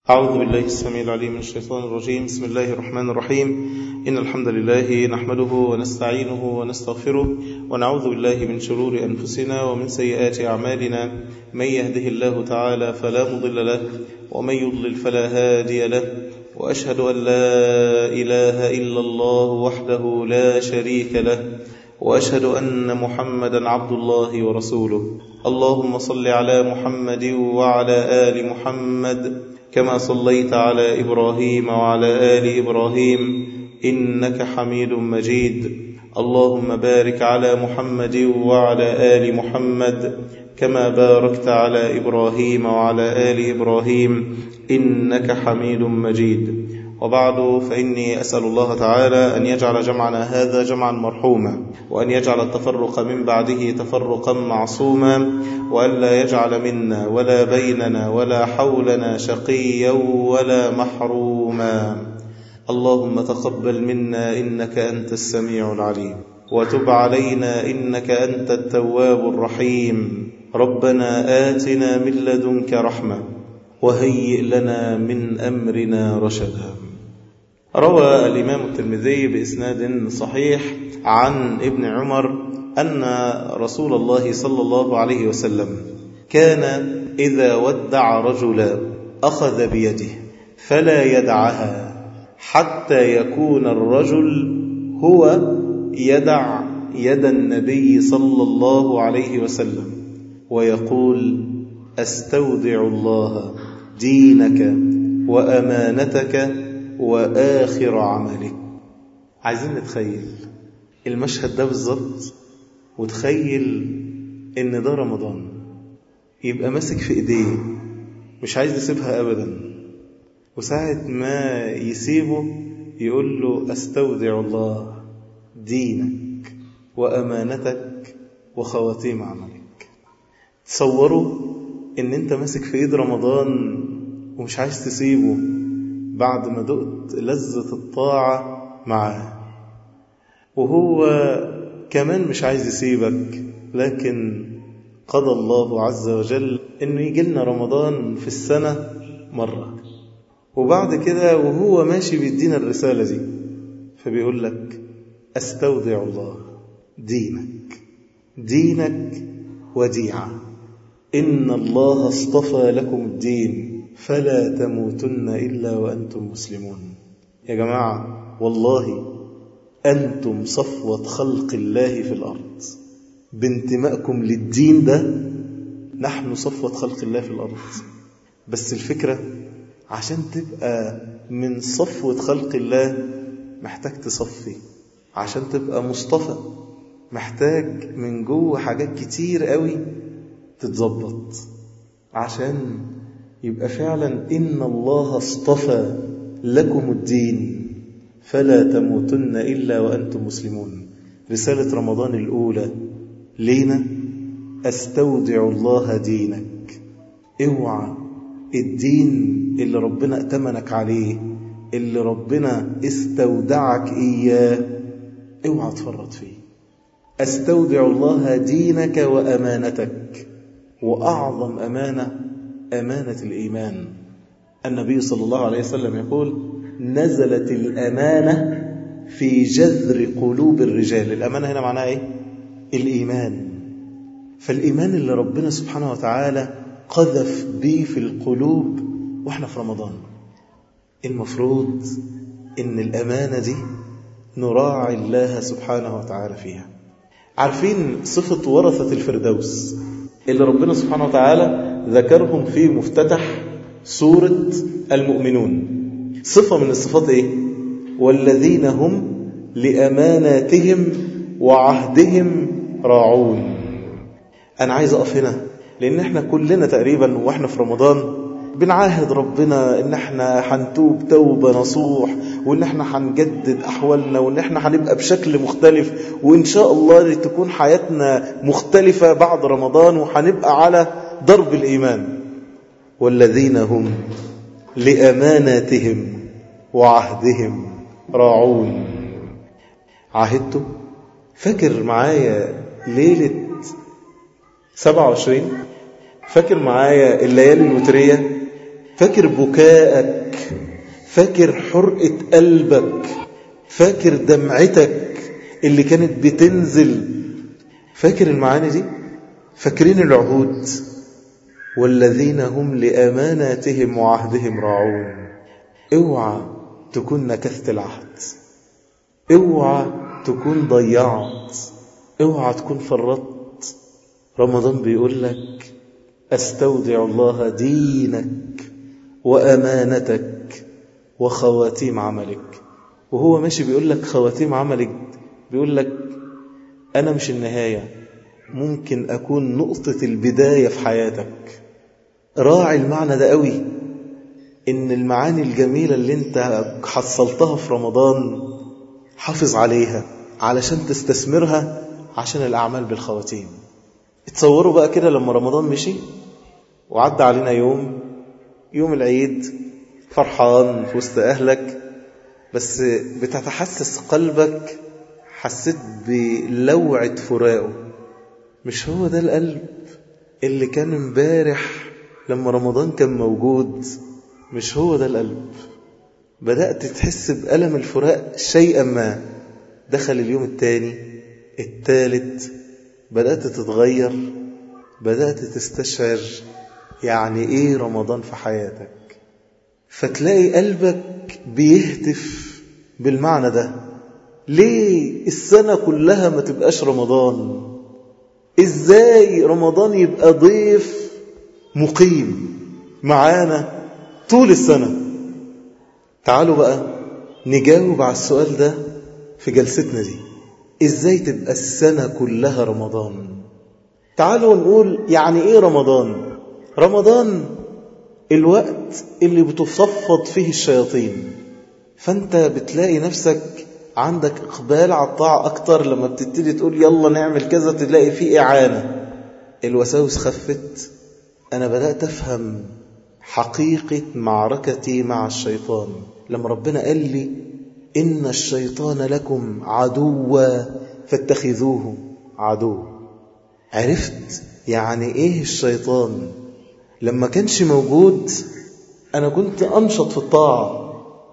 أعوذ بالله السميع العليم من الشيطان الرجيم بسم الله الرحمن الرحيم إن الحمد لله نحمده ونستعينه ونستغفره ونعوذ بالله من شرور أنفسنا ومن سيئات أعمالنا من يهده الله تعالى فلا مضل له ومن يضلل فلا هادي له وأشهد أن لا إله إلا الله وحده لا شريك له وأشهد أن محمدا عبد الله ورسوله اللهم صل على محمد وعلى آل محمد كما صليت على إبراهيم وعلى آل إبراهيم إنك حميد مجيد اللهم بارك على محمد وعلى آل محمد كما باركت على إبراهيم وعلى آل إبراهيم إنك حميد مجيد وبعد فإني أسأل الله تعالى أن يجعل جمعنا هذا جمعا مرحوما وأن يجعل التفرق من بعده تفرقا معصوما وأن لا يجعل منا ولا بيننا ولا حولنا شقيا ولا محروما اللهم تقبل منا إنك أنت السميع العليم وتب علينا إنك أنت التواب الرحيم ربنا آتنا من لدنك رحمة وهيئ لنا من أمرنا رشدا روى الإمام الترمذي بإسناد صحيح عن ابن عمر أن رسول الله صلى الله عليه وسلم كان إذا ودع رجلا أخذ بيده فلا يدعها حتى يكون الرجل هو يدع يد النبي صلى الله عليه وسلم ويقول استودع الله دينك وأمانتك وآخر عملك عايزين نتخيل المشهد ده بالظبط وتخيل ان ده رمضان يبقى ماسك في ايديه مش عايز يسيبها ابدا وساعة ما يسيبه يقول له استودع الله دينك وامانتك وخواتيم عملك تصوروا ان انت ماسك في ايد رمضان ومش عايز تسيبه بعد ما دقت لذة الطاعة معاه وهو كمان مش عايز يسيبك لكن قضى الله عز وجل انه يجي لنا رمضان في السنة مرة وبعد كده وهو ماشي بيدينا الرسالة دي فبيقول لك استودع الله دينك دينك وديعة إن الله اصطفى لكم الدين فلا تموتن إلا وأنتم مسلمون يا جماعة والله أنتم صفوة خلق الله في الأرض بانتمائكم للدين ده نحن صفوة خلق الله في الأرض بس الفكرة عشان تبقى من صفوة خلق الله محتاج تصفي عشان تبقى مصطفى محتاج من جوه حاجات كتير قوي تتظبط عشان يبقى فعلا إن الله اصطفى لكم الدين فلا تموتن إلا وأنتم مسلمون رسالة رمضان الأولى لينا أستودع الله دينك اوعى الدين اللي ربنا اتمنك عليه اللي ربنا استودعك إياه اوعى تفرط فيه أستودع الله دينك وأمانتك وأعظم أمانة أمانة الإيمان النبي صلى الله عليه وسلم يقول نزلت الأمانة في جذر قلوب الرجال الأمانة هنا معناها إيه؟ الإيمان فالإيمان اللي ربنا سبحانه وتعالى قذف به في القلوب وإحنا في رمضان المفروض إن الأمانة دي نراعي الله سبحانه وتعالى فيها عارفين صفة ورثة الفردوس اللي ربنا سبحانه وتعالى ذكرهم في مفتتح سورة المؤمنون صفة من الصفات ايه والذين هم لأماناتهم وعهدهم راعون أنا عايز أقف هنا لأن احنا كلنا تقريبا وإحنا في رمضان بنعاهد ربنا ان احنا هنتوب توبة نصوح وان احنا هنجدد احوالنا وان احنا هنبقى بشكل مختلف وان شاء الله تكون حياتنا مختلفة بعد رمضان وهنبقى على ضرب الايمان والذين هم لاماناتهم وعهدهم راعون عهدته فاكر معايا ليلة 27 فاكر معايا الليالي الوترية فاكر بكائك فاكر حرقة قلبك فاكر دمعتك اللي كانت بتنزل فاكر المعاني دي فاكرين العهود والذين هم لأماناتهم وعهدهم راعون اوعى تكون نكثت العهد اوعى تكون ضيعت اوعى تكون فرطت رمضان بيقول لك استودع الله دينك وأمانتك وخواتيم عملك وهو ماشي بيقول لك خواتيم عملك بيقول لك أنا مش النهاية ممكن أكون نقطة البداية في حياتك راعي المعنى ده قوي إن المعاني الجميلة اللي انت حصلتها في رمضان حافظ عليها علشان تستثمرها عشان الأعمال بالخواتيم اتصوروا بقى كده لما رمضان مشي وعدى علينا يوم يوم العيد فرحان في وسط أهلك بس بتتحسس قلبك حسيت بلوعة فراقه مش هو ده القلب اللي كان امبارح لما رمضان كان موجود مش هو ده القلب بدأت تحس بألم الفراق شيئا ما دخل اليوم الثاني الثالث بدأت تتغير بدأت تستشعر يعني ايه رمضان في حياتك فتلاقي قلبك بيهتف بالمعنى ده ليه السنة كلها ما تبقاش رمضان ازاي رمضان يبقى ضيف مقيم معانا طول السنة تعالوا بقى نجاوب على السؤال ده في جلستنا دي ازاي تبقى السنة كلها رمضان تعالوا نقول يعني ايه رمضان رمضان الوقت اللي بتصفد فيه الشياطين فانت بتلاقي نفسك عندك إقبال على الطاعة أكتر لما بتبتدي تقول يلا نعمل كذا تلاقي فيه إعانة الوساوس خفت أنا بدأت أفهم حقيقة معركتي مع الشيطان لما ربنا قال لي إن الشيطان لكم عدوا فاتخذوه عدو عرفت يعني إيه الشيطان لما كانش موجود أنا كنت أنشط في الطاعة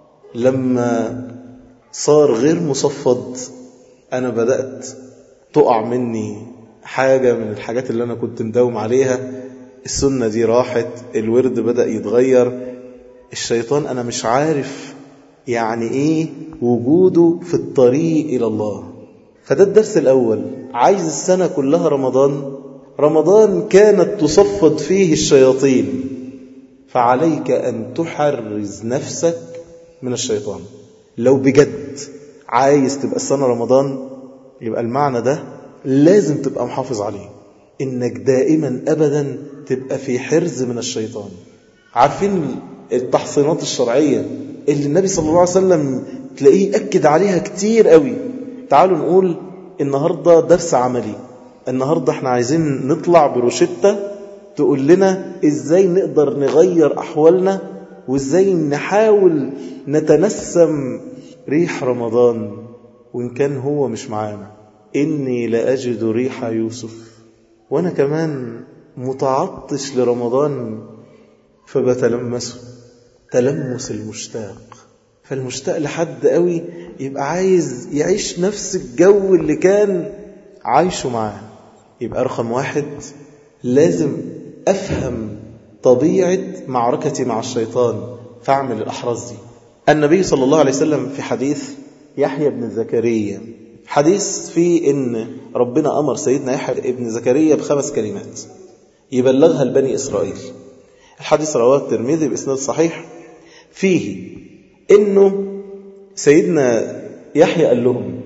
لما صار غير مصفد أنا بدأت تقع مني حاجة من الحاجات اللي أنا كنت مداوم عليها السنة دي راحت الورد بدأ يتغير الشيطان أنا مش عارف يعني إيه وجوده في الطريق إلى الله فده الدرس الأول عايز السنة كلها رمضان رمضان كانت تصفد فيه الشياطين فعليك أن تحرز نفسك من الشيطان لو بجد عايز تبقى السنة رمضان يبقى المعنى ده لازم تبقى محافظ عليه إنك دائما أبدا تبقى في حرز من الشيطان عارفين التحصينات الشرعية اللي النبي صلى الله عليه وسلم تلاقيه أكد عليها كتير قوي تعالوا نقول النهاردة درس عملي النهاردة احنا عايزين نطلع بروشتة تقول لنا ازاي نقدر نغير أحوالنا وازاي نحاول نتنسم ريح رمضان وإن كان هو مش معانا إني لأجد ريح يوسف وأنا كمان متعطش لرمضان فبتلمسه تلمس المشتاق فالمشتاق لحد قوي يبقى عايز يعيش نفس الجو اللي كان عايشه معاه يبقى رقم واحد لازم أفهم طبيعة معركتي مع الشيطان فاعمل الأحراز دي النبي صلى الله عليه وسلم في حديث يحيى بن زكريا حديث فيه إن ربنا أمر سيدنا يحيى بن زكريا بخمس كلمات يبلغها لبني إسرائيل الحديث رواه الترمذي بإسناد صحيح فيه إنه سيدنا يحيى قال لهم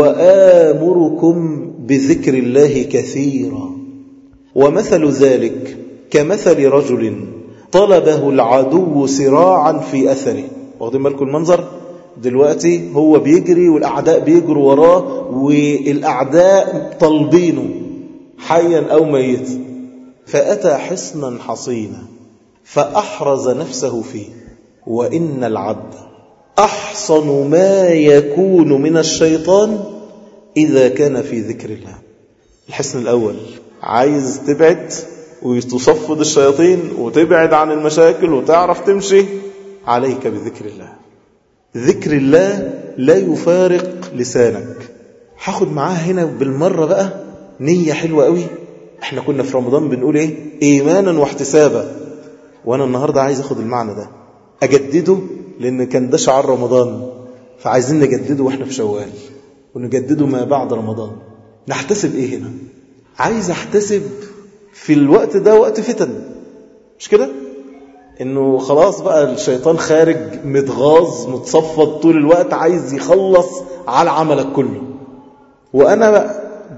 وآمركم بذكر الله كثيرا ومثل ذلك كمثل رجل طلبه العدو سراعا في أثره واخدين بالكم المنظر دلوقتي هو بيجري والأعداء بيجروا وراه والأعداء طالبينه حيا أو ميتا فأتى حصنا حصينا فأحرز نفسه فيه وإن العبد أحصن ما يكون من الشيطان إذا كان في ذكر الله الحصن الأول عايز تبعد وتصفد الشياطين وتبعد عن المشاكل وتعرف تمشي عليك بذكر الله ذكر الله لا يفارق لسانك هاخد معاه هنا بالمرة بقى نية حلوة قوي احنا كنا في رمضان بنقول ايه ايمانا واحتسابا وانا النهاردة عايز اخد المعنى ده اجدده لان كان ده شعار رمضان فعايزين نجدده واحنا في شوال ونجدده ما بعد رمضان نحتسب ايه هنا عايز احتسب في الوقت ده وقت فتن مش كده انه خلاص بقى الشيطان خارج متغاظ متصفد طول الوقت عايز يخلص على عملك كله وانا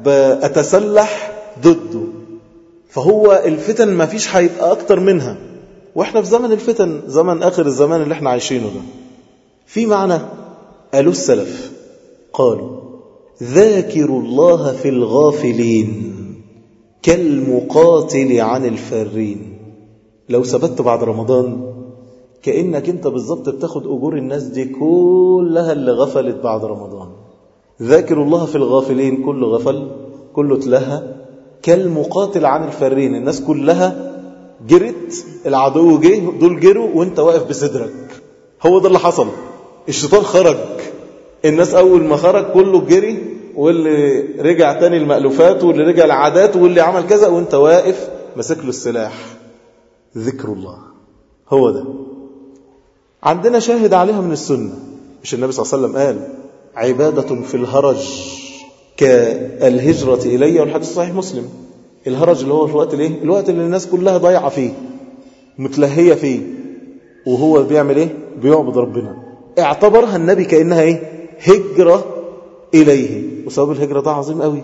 بأتسلح ضده فهو الفتن ما فيش هيبقى اكتر منها واحنا في زمن الفتن زمن اخر الزمان اللي احنا عايشينه ده في معنى قالوا السلف قالوا ذاكروا الله في الغافلين كالمقاتل عن الفارين لو ثبت بعد رمضان كأنك انت بالظبط بتاخد أجور الناس دي كلها اللي غفلت بعد رمضان ذاكروا الله في الغافلين كله غفل كله تلهى كالمقاتل عن الفارين الناس كلها جرت العدو جه دول جروا وانت واقف بصدرك هو ده اللي حصل الشيطان خرج الناس أول ما خرج كله جري واللي رجع تاني المألوفات واللي رجع العادات واللي عمل كذا وانت واقف ماسك له السلاح ذكر الله هو ده عندنا شاهد عليها من السنة مش النبي صلى الله عليه وسلم قال عبادة في الهرج كالهجرة إلي والحديث صحيح مسلم الهرج اللي هو الوقت الايه الوقت اللي الناس كلها ضايعة فيه متلهية فيه وهو بيعمل ايه بيعبد ربنا اعتبرها النبي كأنها ايه هجرة إليه وسبب الهجرة ده عظيم قوي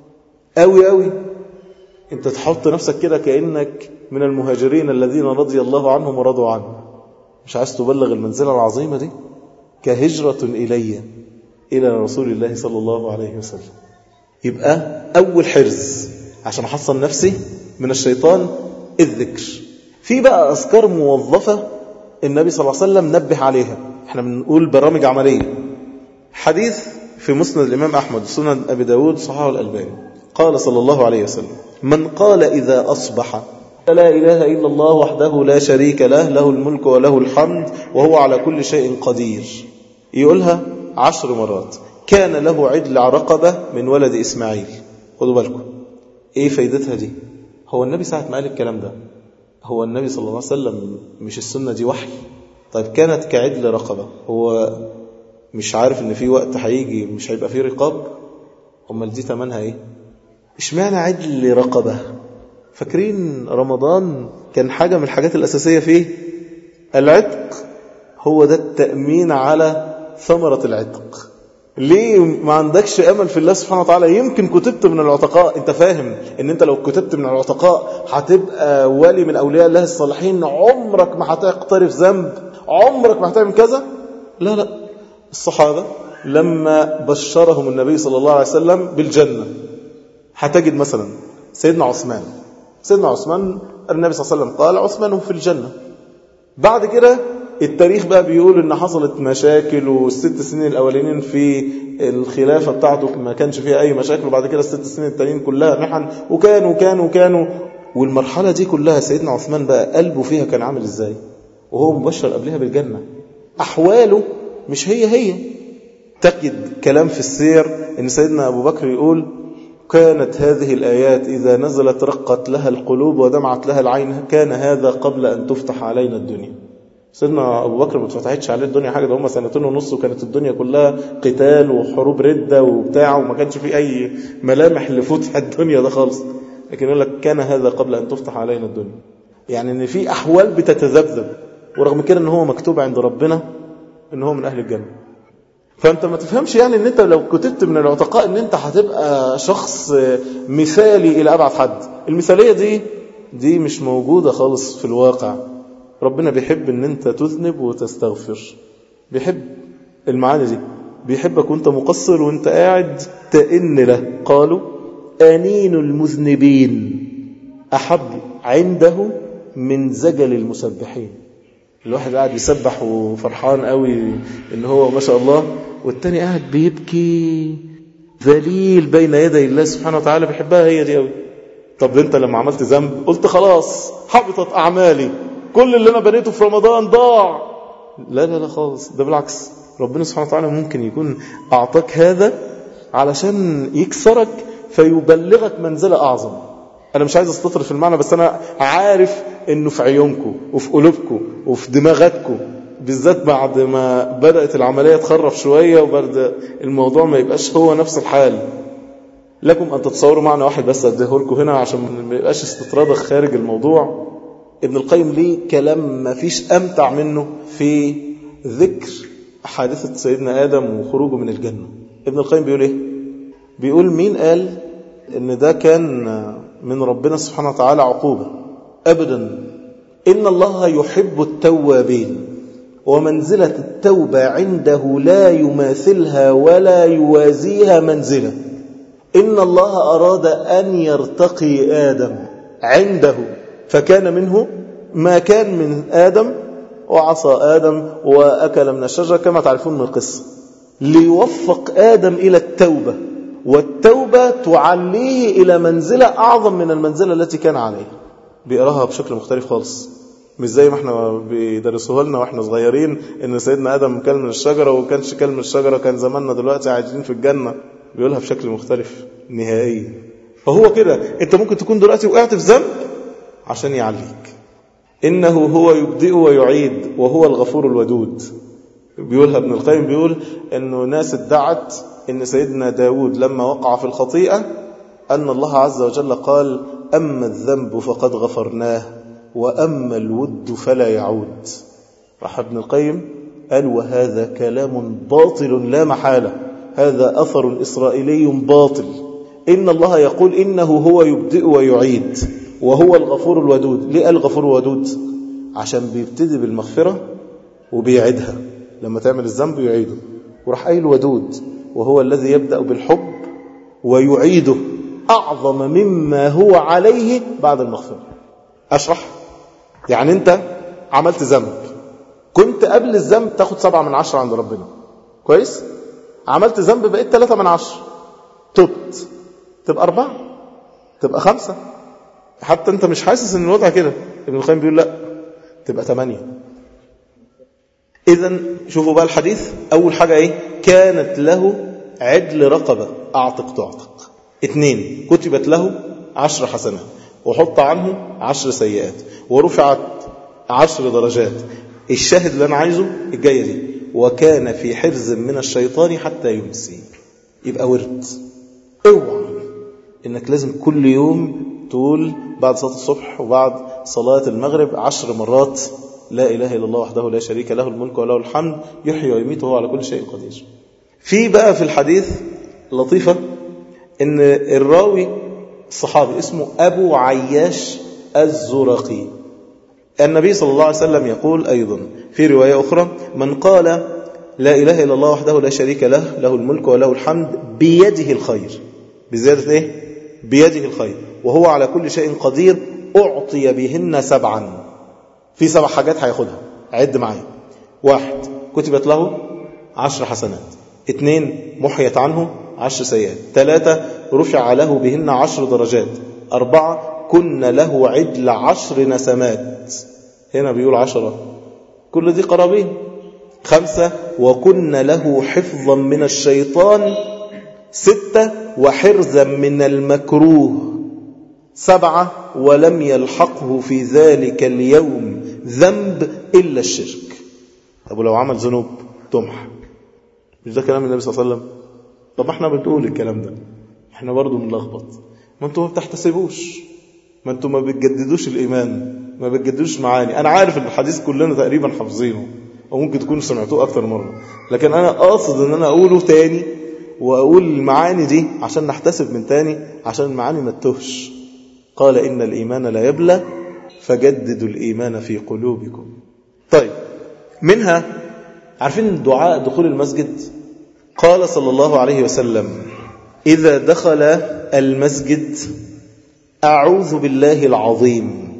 قوي قوي انت تحط نفسك كده كأنك من المهاجرين الذين رضي الله عنهم ورضوا عنه مش عايز تبلغ المنزلة العظيمة دي كهجرة إلي إلى رسول الله صلى الله عليه وسلم يبقى أول حرز عشان أحصن نفسي من الشيطان الذكر في بقى أذكار موظفة النبي صلى الله عليه وسلم نبه عليها احنا بنقول برامج عملية حديث في مسند الإمام أحمد سنن أبي داود صححه الألباني قال صلى الله عليه وسلم من قال إذا أصبح لا إله إلا الله وحده لا شريك له له الملك وله الحمد وهو على كل شيء قدير يقولها عشر مرات كان له عدل رقبة من ولد إسماعيل خدوا بالكم إيه فايدتها دي هو النبي ساعة ما قال الكلام ده هو النبي صلى الله عليه وسلم مش السنة دي وحي طيب كانت كعدل رقبة هو مش عارف ان في وقت هيجي مش هيبقى فيه رقاب امال دي تمنها ايه اشمعنى عدل رقبة فاكرين رمضان كان حاجة من الحاجات الأساسية فيه العتق هو ده التأمين على ثمرة العتق ليه ما عندكش أمل في الله سبحانه وتعالى يمكن كتبت من العتقاء انت فاهم ان انت لو كتبت من العتقاء هتبقى ولي من أولياء الله الصالحين عمرك ما هتقترف ذنب عمرك ما هتعمل كذا لا لا الصحابة لما بشرهم النبي صلى الله عليه وسلم بالجنة هتجد مثلا سيدنا عثمان سيدنا عثمان النبي صلى الله عليه وسلم قال عثمان في الجنة بعد كده التاريخ بقى بيقول ان حصلت مشاكل والست سنين الاولانيين في الخلافة بتاعته ما كانش فيها اي مشاكل وبعد كده الست سنين التانيين كلها محن وكانوا وكانوا وكانوا والمرحلة دي كلها سيدنا عثمان بقى قلبه فيها كان عامل ازاي وهو مبشر قبلها بالجنة احواله مش هي هي تجد كلام في السير ان سيدنا ابو بكر يقول كانت هذه الآيات إذا نزلت رقت لها القلوب ودمعت لها العين كان هذا قبل أن تفتح علينا الدنيا سيدنا أبو بكر ما اتفتحتش عليه الدنيا حاجة ده هم سنتين ونص وكانت الدنيا كلها قتال وحروب ردة وبتاع وما كانش في أي ملامح لفتح الدنيا ده خالص لكن يقول لك كان هذا قبل أن تفتح علينا الدنيا يعني ان في أحوال بتتذبذب ورغم كده ان هو مكتوب عند ربنا ان هو من أهل الجنة فانت ما تفهمش يعني ان انت لو كتبت من العتقاء ان انت هتبقى شخص مثالي الى ابعد حد المثالية دي دي مش موجودة خالص في الواقع ربنا بيحب ان انت تذنب وتستغفر بيحب المعاني دي بيحبك وانت مقصر وانت قاعد تئن له قالوا أنين المذنبين أحب عنده من زجل المسبحين الواحد قاعد يسبح وفرحان قوي ان هو ما شاء الله والتاني قاعد بيبكي ذليل بين يدي الله سبحانه وتعالى بيحبها هي دي قوي طب انت لما عملت ذنب قلت خلاص حبطت اعمالي كل اللي انا بنيته في رمضان ضاع لا لا لا خالص ده بالعكس ربنا سبحانه وتعالى ممكن يكون اعطاك هذا علشان يكسرك فيبلغك منزلة اعظم انا مش عايز استطرد في المعنى بس انا عارف انه في عيونكم وفي قلوبكم وفي دماغاتكم بالذات بعد ما بدأت العملية تخرف شوية وبعد الموضوع ما يبقاش هو نفس الحال لكم أن تتصوروا معنى واحد بس أديه لكم هنا عشان ما يبقاش استطراد خارج الموضوع ابن القيم ليه كلام ما فيش أمتع منه في ذكر حادثة سيدنا آدم وخروجه من الجنة ابن القيم بيقول إيه بيقول مين قال إن ده كان من ربنا سبحانه وتعالى عقوبة أبدا إن الله يحب التوابين ومنزلة التوبة عنده لا يماثلها ولا يوازيها منزلة إن الله أراد أن يرتقي آدم عنده فكان منه ما كان من آدم وعصى آدم وأكل من الشجرة كما تعرفون من القصة ليوفق آدم إلى التوبة والتوبة تعليه إلى منزلة أعظم من المنزلة التي كان عليها بيقراها بشكل مختلف خالص مش زي ما احنا بيدرسوها لنا واحنا صغيرين ان سيدنا ادم كل من الشجره وكانش كل من الشجره كان زماننا دلوقتي عايشين في الجنه بيقولها بشكل مختلف نهائيا فهو كده انت ممكن تكون دلوقتي وقعت في ذنب عشان يعليك انه هو يبدئ ويعيد وهو الغفور الودود بيقولها ابن القيم بيقول انه ناس ادعت ان سيدنا داود لما وقع في الخطيئه ان الله عز وجل قال اما الذنب فقد غفرناه وأما الود فلا يعود راح ابن القيم قال وهذا كلام باطل لا محالة هذا أثر إسرائيلي باطل إن الله يقول إنه هو يبدئ ويعيد وهو الغفور الودود ليه قال الغفور الودود عشان بيبتدي بالمغفرة وبيعيدها لما تعمل الذنب يعيده وراح قايل ودود وهو الذي يبدأ بالحب ويعيده أعظم مما هو عليه بعد المغفرة أشرح يعني أنت عملت ذنب كنت قبل الذنب تاخد سبعة من عشرة عند ربنا كويس عملت ذنب بقيت ثلاثة من عشرة تبت تبقى أربعة تبقى خمسة حتى أنت مش حاسس أن الوضع كده ابن القيم بيقول لا تبقى ثمانية إذا شوفوا بقى الحديث أول حاجة إيه كانت له عدل رقبة أعتق تعتق اثنين كتبت له عشر حسنات وحط عنه عشر سيئات ورفعت عشر درجات الشاهد اللي أنا عايزه الجاية دي وكان في حرز من الشيطان حتى يمسي يبقى ورد اوعى انك لازم كل يوم تقول بعد صلاة الصبح وبعد صلاة المغرب عشر مرات لا إله إلا الله وحده لا شريك له الملك وله الحمد يحيي ويميت وهو على كل شيء قدير في بقى في الحديث لطيفة ان الراوي الصحابي اسمه أبو عياش الزرقي النبي صلى الله عليه وسلم يقول أيضا في رواية أخرى من قال لا إله إلا الله وحده لا شريك له له الملك وله الحمد بيده الخير بزيادة إيه؟ بيده الخير وهو على كل شيء قدير أعطي بهن سبعا في سبع حاجات هياخدها عد معايا واحد كتبت له عشر حسنات اثنين محيت عنه عشر سيئات ثلاثة رفع له بهن عشر درجات أربعة كن له عدل عشر نسمات هنا بيقول عشرة كل دي قرابين خمسة وكن له حفظا من الشيطان ستة وحرزا من المكروه سبعة ولم يلحقه في ذلك اليوم ذنب إلا الشرك طب ولو عمل ذنوب تمح مش ده كلام النبي صلى الله عليه وسلم طب احنا بنقول الكلام ده احنا برضو بنلخبط ما انتوا ما بتحتسبوش ما انتوا ما بتجددوش الإيمان ما بتجددوش معاني أنا عارف ان الحديث كلنا تقريبا حافظينه وممكن تكونوا سمعتوه أكثر مرة لكن أنا قاصد ان أنا أقوله تاني وأقول المعاني دي عشان نحتسب من تاني عشان المعاني ما تتوهش قال إن الإيمان لا يبلى فجددوا الإيمان في قلوبكم طيب منها عارفين دعاء دخول المسجد قال صلى الله عليه وسلم إذا دخل المسجد أعوذ بالله العظيم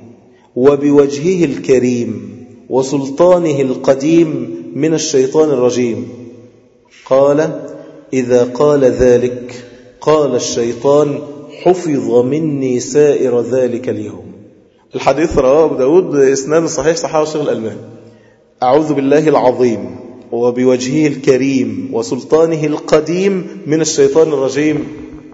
وبوجهه الكريم وسلطانه القديم من الشيطان الرجيم قال إذا قال ذلك قال الشيطان حفظ مني سائر ذلك اليوم الحديث رواه أبو داود إسناد صحيح صحابه الشيخ الألباني أعوذ بالله العظيم وبوجهه الكريم وسلطانه القديم من الشيطان الرجيم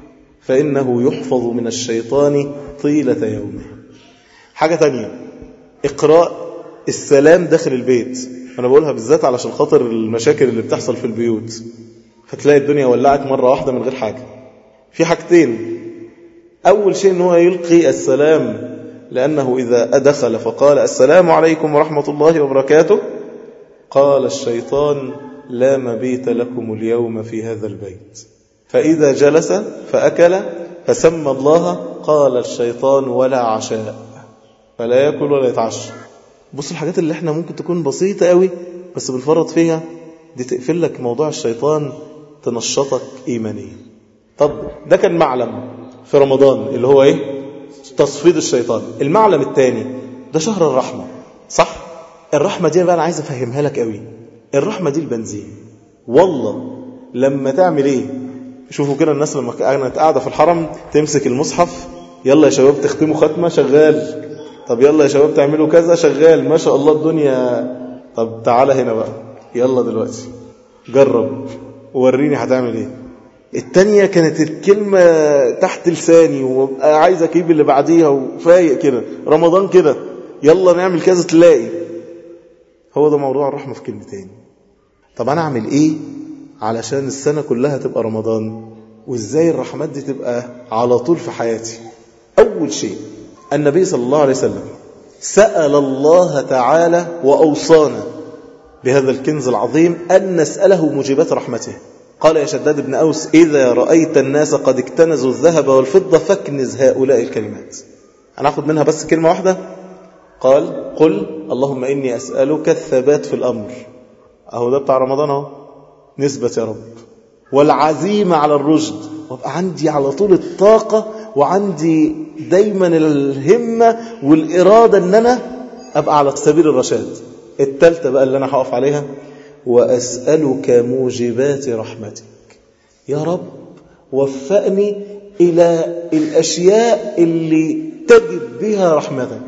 فإنه يحفظ من الشيطان طيلة يومه حاجة تانية إقراء السلام داخل البيت أنا بقولها بالذات علشان خاطر المشاكل اللي بتحصل في البيوت فتلاقي الدنيا ولعت مرة واحدة من غير حاجة في حاجتين أول شيء أنه يلقي السلام لأنه إذا أدخل فقال السلام عليكم ورحمة الله وبركاته قال الشيطان لا مبيت لكم اليوم في هذا البيت فإذا جلس فأكل فسمى الله قال الشيطان ولا عشاء فلا يأكل ولا يتعشى بص الحاجات اللي احنا ممكن تكون بسيطة قوي بس بنفرط فيها دي تقفل لك موضوع الشيطان تنشطك إيمانيا طب ده كان معلم في رمضان اللي هو ايه تصفيد الشيطان المعلم الثاني ده شهر الرحمة صح الرحمة دي بقى أنا عايز أفهمها لك قوي الرحمة دي البنزين والله لما تعمل ايه شوفوا كده الناس لما كانت قاعدة في الحرم تمسك المصحف يلا يا شباب تختموا ختمة شغال طب يلا يا شباب تعملوا كذا شغال ما شاء الله الدنيا طب تعالى هنا بقى يلا دلوقتي جرب وريني هتعمل ايه التانية كانت الكلمة تحت لساني وابقى عايز اجيب اللي بعديها وفايق كده رمضان كده يلا نعمل كذا تلاقي هو ده موضوع الرحمة في كلمتين طب انا اعمل ايه علشان السنة كلها تبقى رمضان وازاي الرحمات دي تبقى على طول في حياتي اول شيء النبي صلى الله عليه وسلم سأل الله تعالى وأوصانا بهذا الكنز العظيم أن نسأله موجبات رحمته قال يا شداد بن أوس إذا رأيت الناس قد اكتنزوا الذهب والفضة فاكنز هؤلاء الكلمات أنا أخذ منها بس كلمة واحدة قال قل اللهم إني أسألك الثبات في الأمر أهو ده بتاع رمضان أهو نسبة يا رب والعزيمة على الرشد وابقى عندي على طول الطاقة وعندي دايما الهمة والإرادة أن أنا أبقى على سبيل الرشاد التالتة بقى اللي أنا هقف عليها وأسألك موجبات رحمتك يا رب وفقني إلى الأشياء اللي تجد بها رحمتك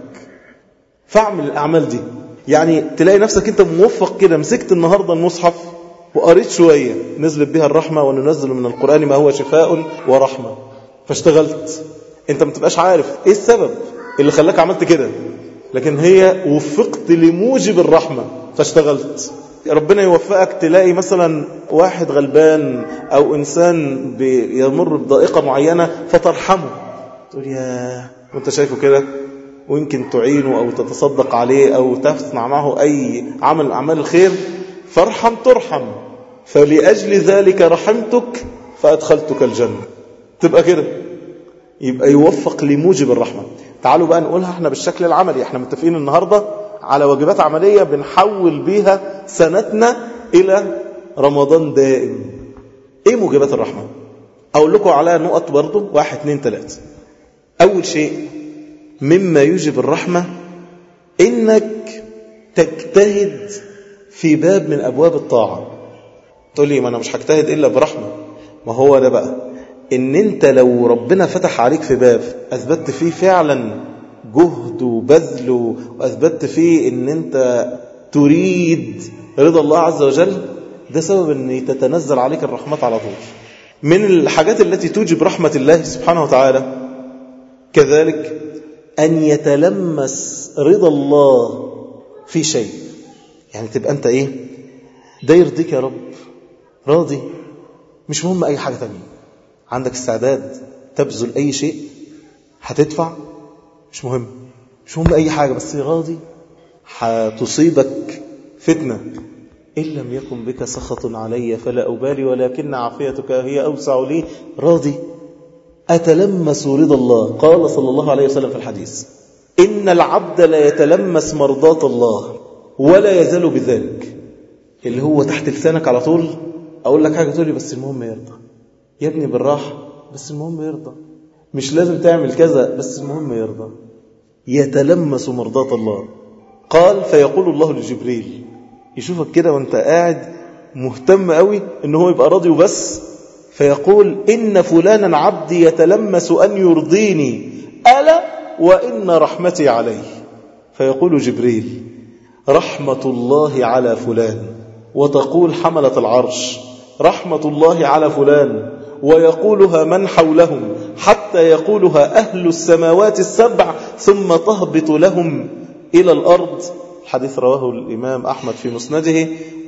فاعمل الأعمال دي يعني تلاقي نفسك أنت موفق كده مسكت النهاردة المصحف وقريت شوية نزلت بها الرحمة وننزل من القرآن ما هو شفاء ورحمة فاشتغلت انت ما تبقاش عارف ايه السبب اللي خلاك عملت كده لكن هي وفقت لموجب الرحمة فاشتغلت ربنا يوفقك تلاقي مثلا واحد غلبان او انسان يمر بضائقة معينة فترحمه تقول يا وانت شايفه كده ويمكن تعينه او تتصدق عليه او تصنع معه اي عمل من اعمال الخير فارحم ترحم فلأجل ذلك رحمتك فأدخلتك الجنة تبقى كده يبقى يوفق لموجب الرحمة تعالوا بقى نقولها احنا بالشكل العملي احنا متفقين النهاردة على واجبات عملية بنحول بيها سنتنا إلى رمضان دائم ايه موجبات الرحمة اقول لكم على نقط برضو واحد اتنين تلاتة اول شيء مما يوجب الرحمة انك تجتهد في باب من ابواب الطاعة تقول لي ما انا مش هجتهد الا برحمة ما هو ده بقى ان انت لو ربنا فتح عليك في باب اثبتت فيه فعلا جهد وبذل واثبتت فيه ان انت تريد رضا الله عز وجل ده سبب ان تتنزل عليك الرحمات على طول من الحاجات التي توجب رحمة الله سبحانه وتعالى كذلك أن يتلمس رضا الله في شيء يعني تبقى أنت إيه ده يرضيك يا رب راضي مش مهم أي حاجة تانية عندك استعداد تبذل أي شيء هتدفع مش مهم مش مهم أي حاجة بس راضي هتصيبك فتنة إن لم يكن بك سخط علي فلا أبالي ولكن عافيتك هي أوسع لي راضي أتلمس رضا الله قال صلى الله عليه وسلم في الحديث إن العبد لا يتلمس مرضات الله ولا يزال بذلك اللي هو تحت لسانك على طول أقول لك حاجة تقولي بس المهم يرضى يا ابني بالراحة بس المهم يرضى مش لازم تعمل كذا بس المهم يرضى يتلمس مرضات الله قال فيقول الله لجبريل يشوفك كده وانت قاعد مهتم قوي ان هو يبقى راضي وبس فيقول إن فلانا عبدي يتلمس أن يرضيني ألا وإن رحمتي عليه فيقول جبريل رحمة الله على فلان وتقول حملة العرش رحمة الله على فلان ويقولها من حولهم حتى يقولها أهل السماوات السبع ثم تهبط لهم إلى الأرض الحديث رواه الإمام أحمد في مسنده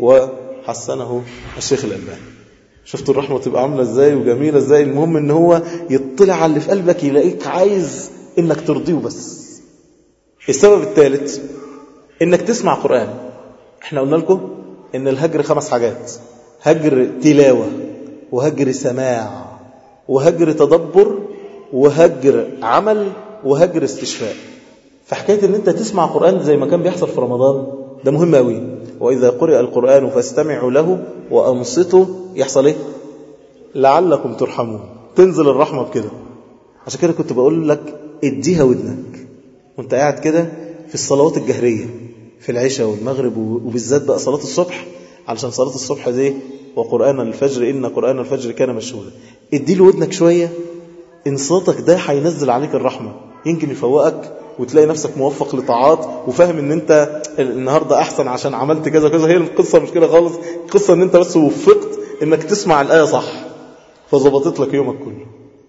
وحسنه الشيخ الألباني شفتوا الرحمة تبقى عاملة ازاي وجميلة ازاي المهم ان هو يطلع على اللي في قلبك يلاقيك عايز انك ترضيه بس السبب الثالث انك تسمع قرآن احنا قلنا لكم ان الهجر خمس حاجات هجر تلاوة وهجر سماع وهجر تدبر وهجر عمل وهجر استشفاء فحكاية ان انت تسمع قرآن زي ما كان بيحصل في رمضان ده مهم قوي وإذا قرئ القرآن فاستمعوا له وأنصتوا يحصل ايه لعلكم ترحمون تنزل الرحمة بكده عشان كده كنت بقول لك اديها ودنك وانت قاعد كده في الصلوات الجهرية في العشاء والمغرب وبالذات بقى صلاة الصبح علشان صلاة الصبح دي وقرآن الفجر إن قرآن الفجر كان مشهودا ادي له ودنك شوية انصاتك ده هينزل عليك الرحمة يمكن يفوقك وتلاقي نفسك موفق لطاعات وفاهم ان انت النهاردة احسن عشان عملت كذا كذا هي القصة مش كده خالص القصة ان انت بس وفقت انك تسمع الآية صح فظبطت لك يومك كله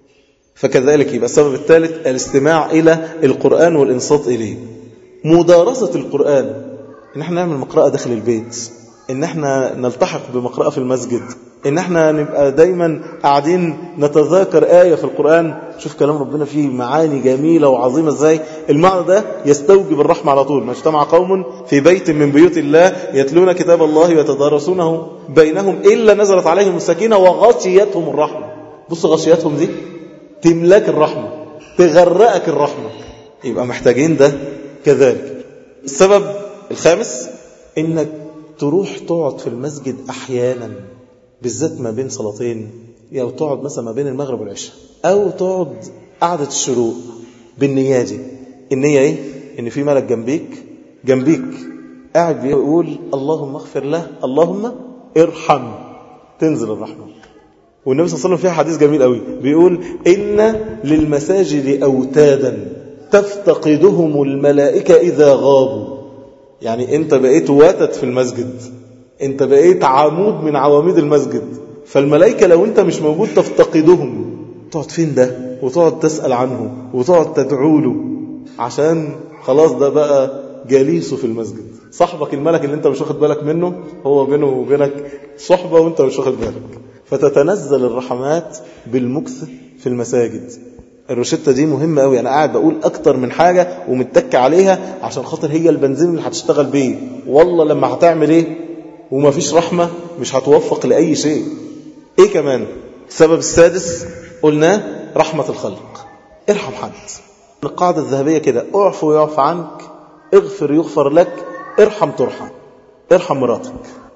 فكذلك يبقى السبب الثالث الاستماع إلى القرآن والإنصات إليه مدارسة القرآن إن احنا نعمل مقرأة داخل البيت إن احنا نلتحق بمقرأة في المسجد إن احنا نبقى دايما قاعدين نتذاكر آية في القرآن شوف كلام ربنا فيه معاني جميلة وعظيمة ازاي المعنى ده يستوجب الرحمة على طول ما اجتمع قوم في بيت من بيوت الله يتلون كتاب الله ويتدارسونه بينهم إلا نزلت عليهم السكينة وغشيتهم الرحمة بص غشيتهم دي تملاك الرحمة تغرقك الرحمة يبقى محتاجين ده كذلك السبب الخامس انك تروح تقعد في المسجد احيانا بالذات ما بين صلاتين او تقعد مثلا ما بين المغرب والعشاء او تقعد قعدة الشروق بالنية دي النية ايه ان في ملك جنبيك جنبيك قاعد بيقول اللهم اغفر له اللهم ارحم تنزل الرحمة والنبي صلى الله عليه وسلم فيها حديث جميل قوي بيقول إن للمساجد أوتادا تفتقدهم الملائكة إذا غابوا يعني أنت بقيت واتد في المسجد أنت بقيت عمود من عواميد المسجد فالملائكة لو أنت مش موجود تفتقدهم تقعد فين ده وتقعد تسأل عنه وتقعد تدعو له عشان خلاص ده بقى جليسه في المسجد صاحبك الملك اللي انت مش واخد بالك منه هو بينه وبينك صحبة وانت مش واخد بالك فتتنزل الرحمات بالمكث في المساجد الروشتة دي مهمة قوي أنا قاعد بقول أكتر من حاجة ومتك عليها عشان خاطر هي البنزين اللي هتشتغل بيه والله لما هتعمل إيه وما فيش رحمة مش هتوفق لأي شيء إيه كمان السبب السادس قلناه رحمة الخلق ارحم حد القاعدة الذهبية كده اعفو يعفى عنك اغفر يغفر لك ارحم ترحم ارحم مراتك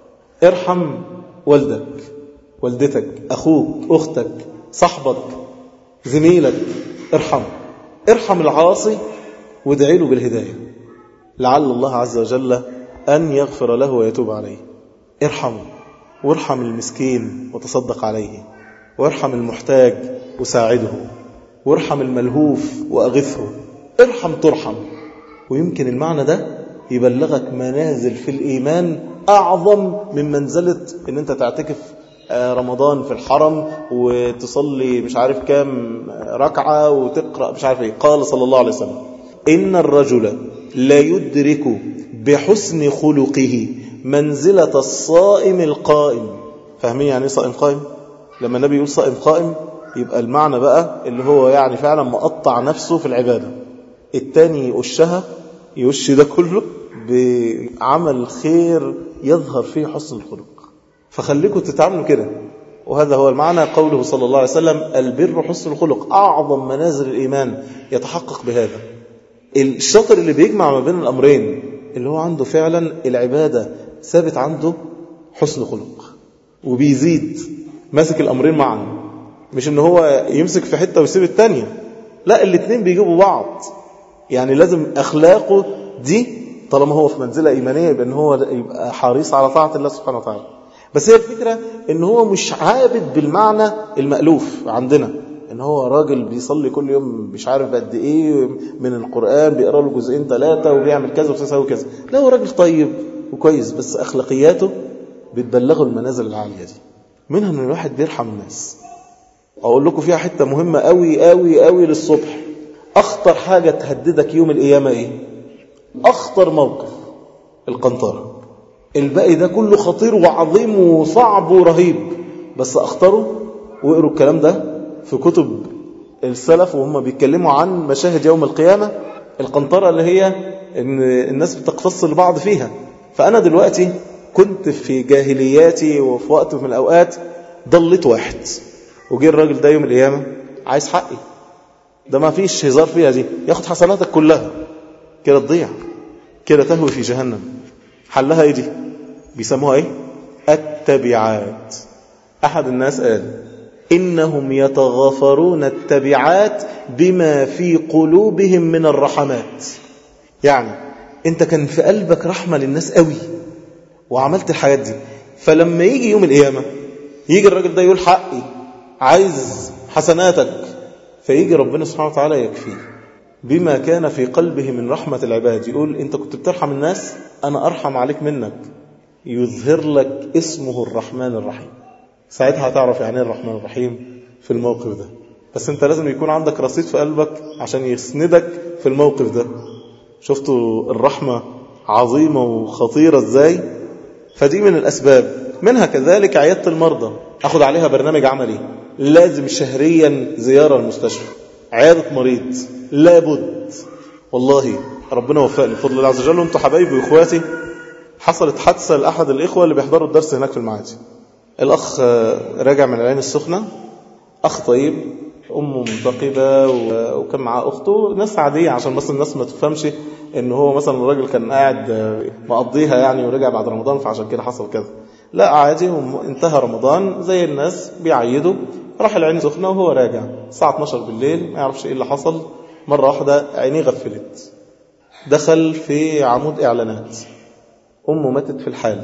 ارحم والدك والدتك أخوك أختك صاحبك زميلك ارحم ارحم العاصي وادعي له بالهداية لعل الله عز وجل أن يغفر له ويتوب عليه ارحمه وارحم المسكين وتصدق عليه وارحم المحتاج وساعده وارحم الملهوف وأغثه ارحم ترحم ويمكن المعنى ده يبلغك منازل في الإيمان أعظم من منزلة أن أنت تعتكف رمضان في الحرم وتصلي مش عارف كام ركعة وتقرأ مش عارف ايه قال صلى الله عليه وسلم إن الرجل لا يدرك بحسن خلقه منزلة الصائم القائم فاهمين يعني ايه صائم قائم لما النبي يقول صائم قائم يبقى المعنى بقى اللي هو يعني فعلا مقطع نفسه في العبادة التاني يقشها يوش ده كله بعمل خير يظهر فيه حسن الخلق فخليكم تتعاملوا كده وهذا هو المعنى قوله صلى الله عليه وسلم البر حسن الخلق أعظم منازل الإيمان يتحقق بهذا الشاطر اللي بيجمع ما بين الأمرين اللي هو عنده فعلا العبادة ثابت عنده حسن خلق وبيزيد ماسك الأمرين معا مش ان هو يمسك في حتة ويسيب التانية لا الاثنين بيجيبوا بعض يعني لازم أخلاقه دي طالما هو في منزلة إيمانية يبقى ان هو يبقى حريص على طاعة الله سبحانه وتعالى بس هي الفكرة ان هو مش عابد بالمعنى المألوف عندنا ان هو راجل بيصلي كل يوم مش عارف قد ايه من القرآن بيقرا له جزئين ثلاثة وبيعمل كذا وبيسوي كذا لا هو راجل طيب وكويس بس اخلاقياته بتبلغه المنازل العالية دي منها ان الواحد بيرحم الناس اقول لكم فيها حتة مهمة قوي قوي قوي للصبح اخطر حاجة تهددك يوم القيامة ايه اخطر موقف القنطرة الباقي ده كله خطير وعظيم وصعب ورهيب بس اختاروا واقروا الكلام ده في كتب السلف وهم بيتكلموا عن مشاهد يوم القيامة القنطرة اللي هي ان الناس بتقتص لبعض فيها فأنا دلوقتي كنت في جاهلياتي وفي وقت من الأوقات ضليت واحد وجي الراجل ده يوم القيامة عايز حقي ده ما فيش هزار فيها دي ياخد حسناتك كلها كده تضيع كده تهوي في جهنم حلها ايه دي بيسموها ايه التبعات احد الناس قال انهم يتغافرون التبعات بما في قلوبهم من الرحمات يعني انت كان في قلبك رحمة للناس قوي وعملت الحاجات دي فلما يجي يوم القيامة يجي الراجل ده يقول حقي عايز حسناتك فيجي ربنا سبحانه وتعالى يكفيه بما كان في قلبه من رحمة العباد يقول انت كنت بترحم الناس انا ارحم عليك منك يظهر لك اسمه الرحمن الرحيم ساعتها هتعرف يعني ايه الرحمن الرحيم في الموقف ده بس انت لازم يكون عندك رصيد في قلبك عشان يسندك في الموقف ده شفتوا الرحمة عظيمة وخطيرة ازاي فدي من الاسباب منها كذلك عيادة المرضى اخد عليها برنامج عملي لازم شهريا زيارة المستشفى عيادة مريض لابد والله ربنا وفقني بفضل الله عز وجل وانتم حبايبي واخواتي حصلت حادثة لأحد الإخوة اللي بيحضروا الدرس هناك في المعادي الأخ راجع من العين السخنة أخ طيب أمه منتقبة وكان معاه أخته ناس عادية عشان بس الناس ما تفهمش إن هو مثلا الراجل كان قاعد مقضيها يعني ورجع بعد رمضان فعشان كده حصل كذا لا عادي انتهى رمضان زي الناس بيعيدوا راح العين سخنة وهو راجع الساعة 12 بالليل ما يعرفش إيه اللي حصل مرة واحدة عينيه غفلت دخل في عمود إعلانات أمه ماتت في الحال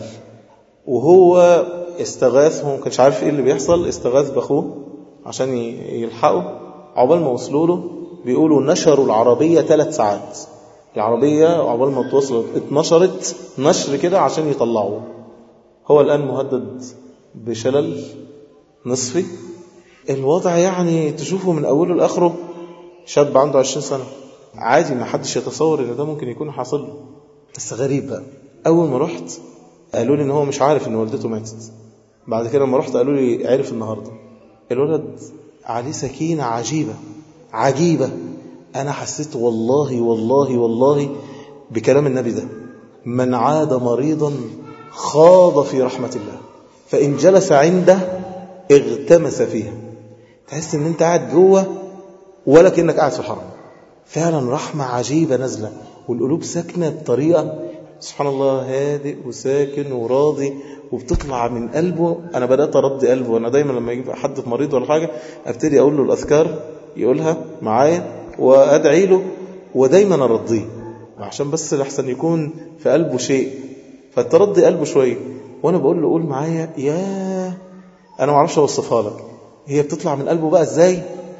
وهو استغاث هو ما كانش عارف إيه اللي بيحصل استغاث بأخوه عشان يلحقه عقبال ما وصلوا له بيقولوا نشروا العربية ثلاث ساعات العربية عقبال ما توصلت اتنشرت نشر كده عشان يطلعوه هو الآن مهدد بشلل نصفي الوضع يعني تشوفه من أوله لآخره شاب عنده 20 سنة عادي ما حدش يتصور ان ده ممكن يكون حاصل له بس غريب بقى اول ما رحت قالوا لي ان هو مش عارف ان والدته ماتت بعد كده لما رحت قالوا لي عرف النهارده الولد عليه سكينة عجيبة عجيبة انا حسيت والله والله والله بكلام النبي ده من عاد مريضا خاض في رحمة الله فإن جلس عنده اغتمس فيها تحس ان انت قاعد جوه ولا كأنك قاعد في الحرم فعلا رحمة عجيبة نازلة والقلوب ساكنة بطريقة سبحان الله هادئ وساكن وراضي وبتطلع من قلبه أنا بدأت أرضي قلبه وأنا دايما لما يجيب حد مريض ولا حاجة أبتدي أقول له الأذكار يقولها معايا وأدعي له ودايما أرضيه عشان بس لحسن يكون في قلبه شيء فترضي قلبه شوية وأنا بقول له قول معايا يا أنا معرفش أوصفها لك هي بتطلع من قلبه بقى إزاي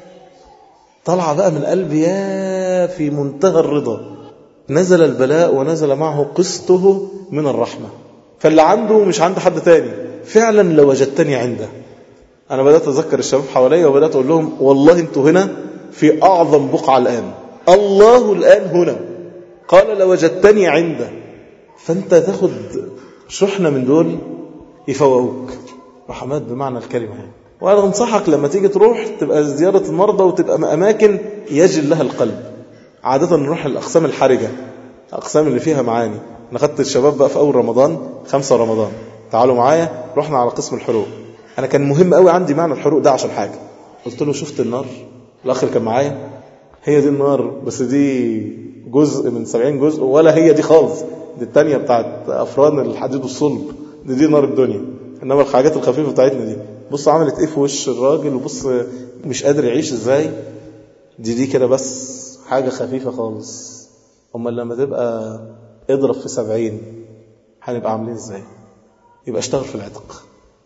طلع بقى من قلبي يا في منتهى الرضا نزل البلاء ونزل معه قسطه من الرحمة فاللي عنده مش عند حد تاني فعلا لو وجدتني عنده أنا بدأت أذكر الشباب حواليا وبدأت أقول لهم والله أنتوا هنا في أعظم بقعة الآن الله الآن هنا قال لو وجدتني عنده فأنت تاخد شحنة من دول يفوقوك رحمات بمعنى الكلمة يعني وأنا أنصحك لما تيجي تروح تبقى زيارة المرضى وتبقى أماكن يجل لها القلب عادة نروح الأقسام الحرجة الأقسام اللي فيها معاني أنا خدت الشباب بقى في أول رمضان خمسة رمضان تعالوا معايا رحنا على قسم الحروق أنا كان مهم قوي عندي معنى الحروق ده عشان حاجة قلت له شفت النار الأخ اللي كان معايا هي دي النار بس دي جزء من 70 جزء ولا هي دي خالص دي التانية بتاعت أفران الحديد والصلب دي دي نار الدنيا إنما الحاجات الخفيفة بتاعتنا دي بص عملت ايه في وش الراجل وبص مش قادر يعيش ازاي دي دي كده بس حاجة خفيفة خالص امال لما تبقى اضرب في سبعين هنبقى عاملين ازاي يبقى اشتغل في العتق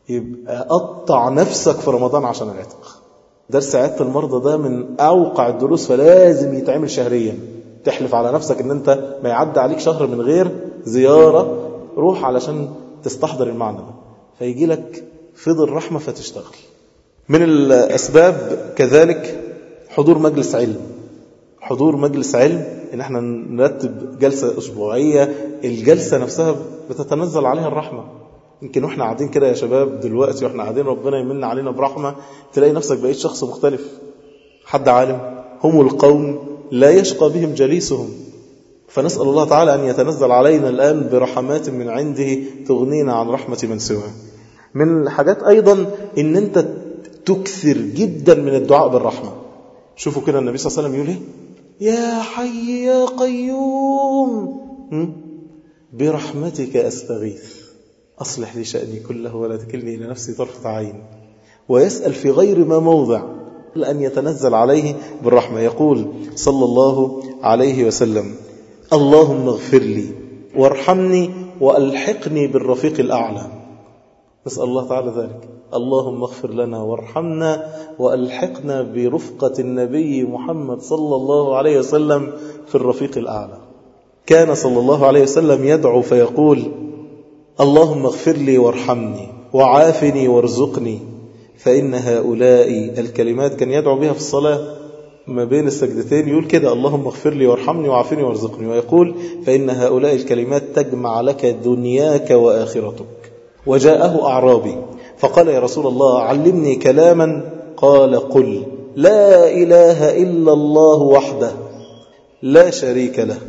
يبقى قطع نفسك في رمضان عشان العتق درس عيادة المرضى ده من أوقع الدروس فلازم يتعمل شهريا تحلف على نفسك ان انت ما يعدي عليك شهر من غير زيارة روح علشان تستحضر المعنى ده فيجي لك فضل رحمة فتشتغل من الأسباب كذلك حضور مجلس علم حضور مجلس علم ان احنا نرتب جلسة أسبوعية الجلسة نفسها بتتنزل عليها الرحمة يمكن واحنا قاعدين كده يا شباب دلوقتي واحنا قاعدين ربنا يمن علينا برحمة تلاقي نفسك بقيت شخص مختلف حد عالم هم القوم لا يشقى بهم جليسهم فنسأل الله تعالى أن يتنزل علينا الآن برحمات من عنده تغنينا عن رحمة من سواه من الحاجات أيضا أن أنت تكثر جدا من الدعاء بالرحمة شوفوا كده النبي صلى الله عليه وسلم يقول ايه يا حي يا قيوم برحمتك أستغيث أصلح لي شأني كله ولا تكلني إلى نفسي طرفة عين ويسأل في غير ما موضع لأن يتنزل عليه بالرحمة يقول صلى الله عليه وسلم اللهم اغفر لي وارحمني وألحقني بالرفيق الأعلى نسأل الله تعالى ذلك اللهم اغفر لنا وارحمنا وألحقنا برفقة النبي محمد صلى الله عليه وسلم في الرفيق الأعلى كان صلى الله عليه وسلم يدعو فيقول اللهم اغفر لي وارحمني وعافني وارزقني فإن هؤلاء الكلمات كان يدعو بها في الصلاة ما بين السجدتين يقول كده اللهم اغفر لي وارحمني وعافني وارزقني ويقول فإن هؤلاء الكلمات تجمع لك دنياك وآخرتك وجاءه أعرابي فقال يا رسول الله علمني كلاما قال قل لا إله إلا الله وحده لا شريك له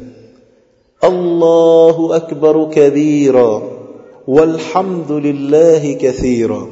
الله أكبر كبيرا والحمد لله كثيرا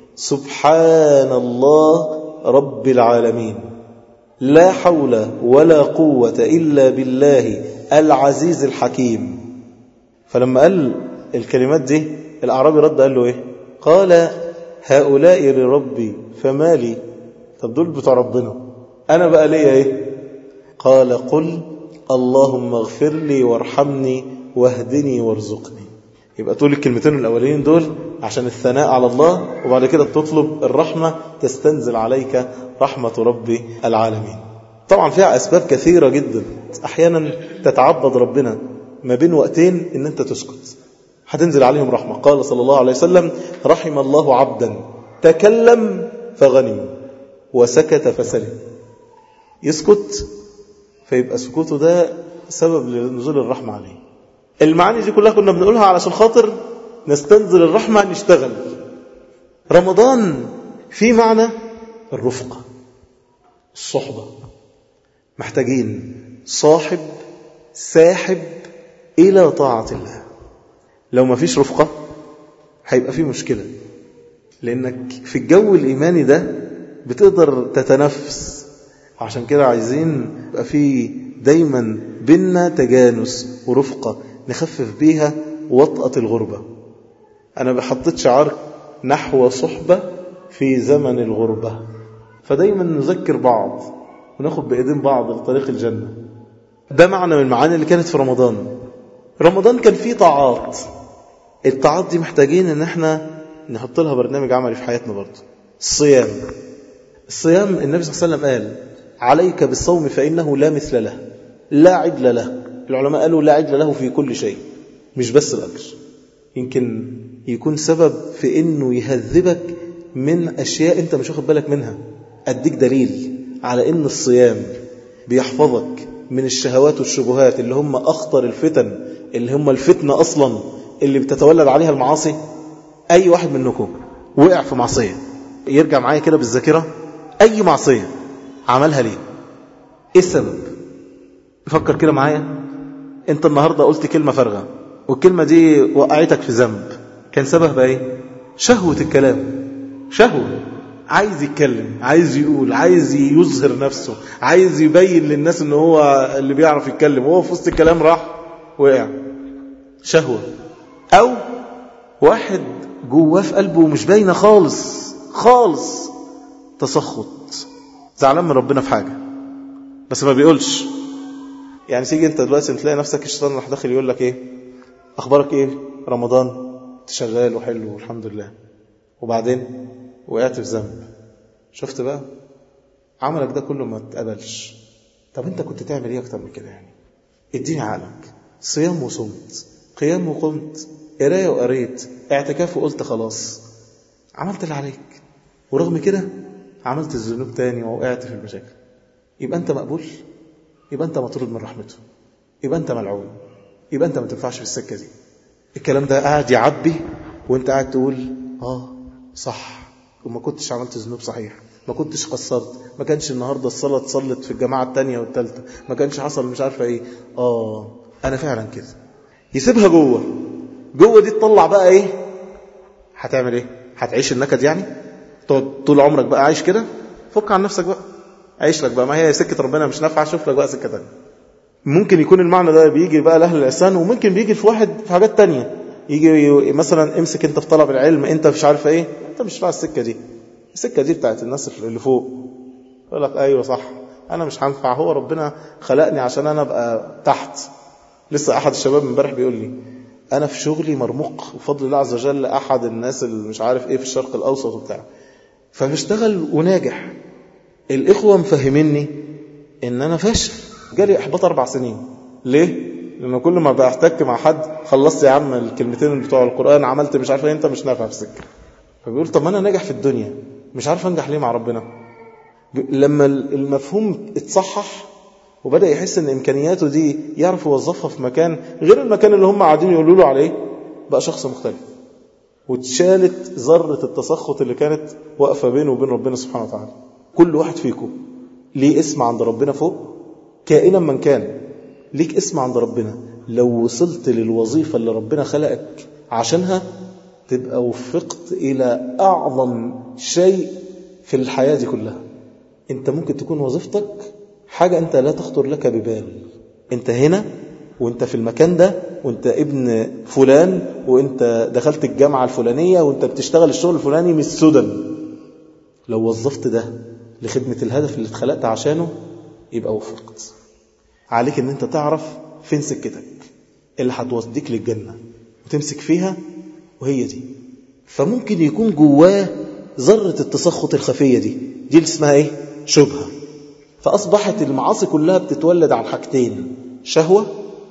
سبحان الله رب العالمين لا حول ولا قوة إلا بالله العزيز الحكيم فلما قال الكلمات دي الأعرابي رد قال له إيه قال هؤلاء لربي فما لي طب دول بتوع ربنا أنا بقى ليا إيه قال قل اللهم اغفر لي وارحمني واهدني وارزقني يبقى تقول الكلمتين الأولين دول عشان الثناء على الله وبعد كده تطلب الرحمة تستنزل عليك رحمة رب العالمين طبعا فيها أسباب كثيرة جدا أحيانا تتعبد ربنا ما بين وقتين ان انت تسكت هتنزل عليهم رحمة قال صلى الله عليه وسلم رحم الله عبدا تكلم فغنم وسكت فسلم يسكت فيبقى سكوته ده سبب لنزول الرحمة عليه المعاني دي كلها كنا بنقولها علشان خاطر نستنزل الرحمة نشتغل رمضان في معنى الرفقة الصحبة محتاجين صاحب ساحب إلى طاعة الله لو ما فيش رفقة هيبقى في مشكلة لأنك في الجو الإيماني ده بتقدر تتنفس عشان كده عايزين يبقى في دايما بينا تجانس ورفقة نخفف بيها وطأة الغربة أنا بحطيت شعار نحو صحبة في زمن الغربة فدايما نذكر بعض وناخد بإيدين بعض لطريق الجنة ده معنى من المعاني اللي كانت في رمضان رمضان كان فيه طاعات الطاعات دي محتاجين ان احنا نحط لها برنامج عملي في حياتنا برضه الصيام الصيام النبي صلى الله عليه وسلم قال عليك بالصوم فإنه لا مثل له لا عدل له العلماء قالوا لا عدل له في كل شيء مش بس الأجر يمكن يكون سبب في انه يهذبك من اشياء انت مش واخد بالك منها اديك دليل على ان الصيام بيحفظك من الشهوات والشبهات اللي هم اخطر الفتن اللي هم الفتنة اصلا اللي بتتولد عليها المعاصي اي واحد منكم وقع في معصية يرجع معايا كده بالذاكرة اي معصية عملها ليه ايه السبب فكر كده معايا انت النهاردة قلت كلمة فارغة والكلمة دي وقعتك في ذنب كان سببها ايه شهوة الكلام شهوة عايز يتكلم عايز يقول عايز يظهر نفسه عايز يبين للناس ان هو اللي بيعرف يتكلم وهو في وسط الكلام راح وقع شهوة او واحد جواه في قلبه مش باينه خالص خالص تسخط زعلان من ربنا في حاجة بس ما بيقولش يعني تيجي انت دلوقتي تلاقي نفسك الشيطان راح داخل يقول لك ايه اخبارك ايه رمضان شغال وحلو والحمد لله وبعدين وقعت في ذنب شفت بقى عملك ده كله ما اتقبلش طب انت كنت تعمل ايه اكتر من كده يعني اديني عقلك صيام وصمت قيام وقمت قرايه وقريت اعتكاف وقلت خلاص عملت اللي عليك ورغم كده عملت الذنوب تاني ووقعت في المشاكل يبقى انت مقبول يبقى انت مطرود من رحمته يبقى انت ملعون يبقى انت ما تنفعش في السكه دي الكلام ده قاعد يعبي وانت قاعد تقول اه صح وما كنتش عملت ذنوب صحيح ما كنتش قصرت ما كانش النهارده الصلاه اتصلت في الجماعه الثانيه والثالثه ما كانش حصل مش عارفه ايه اه انا فعلا كده يسيبها جوه جوه دي تطلع بقى ايه هتعمل ايه هتعيش النكد يعني تقعد طول عمرك بقى عايش كده فك عن نفسك بقى عيش لك بقى ما هي سكه ربنا مش نافعه شوف لك بقى سكه ثانيه ممكن يكون المعنى ده بيجي بقى لاهل الإحسان وممكن بيجي في واحد في حاجات تانية يجي مثلا امسك انت في طلب العلم انت مش عارف ايه انت مش بتاع السكه دي السكه دي بتاعت الناس اللي فوق يقول لك ايوه صح انا مش هنفع هو ربنا خلقني عشان انا ابقى تحت لسه احد الشباب امبارح بيقول لي انا في شغلي مرموق بفضل الله عز وجل احد الناس اللي مش عارف ايه في الشرق الاوسط وبتاع فبشتغل وناجح الاخوه مفهميني ان انا فاشل جالي احباط اربع سنين ليه لان كل ما بحتك مع حد خلصت يا عم الكلمتين بتوع القران عملت مش عارف ايه انت مش نافع في السكه فبيقول طب ما انا ناجح في الدنيا مش عارف انجح ليه مع ربنا لما المفهوم اتصحح وبدا يحس ان امكانياته دي يعرف يوظفها في مكان غير المكان اللي هم قاعدين يقولوا له عليه بقى شخص مختلف واتشالت ذره التسخط اللي كانت واقفه بينه وبين ربنا سبحانه وتعالى كل واحد فيكم ليه اسم عند ربنا فوق كائنا من كان ليك اسم عند ربنا لو وصلت للوظيفة اللي ربنا خلقك عشانها تبقى وفقت إلى أعظم شيء في الحياة دي كلها أنت ممكن تكون وظيفتك حاجة أنت لا تخطر لك ببال أنت هنا وأنت في المكان ده وأنت ابن فلان وأنت دخلت الجامعة الفلانية وأنت بتشتغل الشغل الفلاني من السودان لو وظفت ده لخدمة الهدف اللي اتخلقت عشانه يبقى وفقت عليك ان انت تعرف فين سكتك اللي هتوديك للجنة وتمسك فيها وهي دي فممكن يكون جواه ذرة التسخط الخفية دي دي اللي اسمها ايه شبهة فأصبحت المعاصي كلها بتتولد عن حاجتين شهوة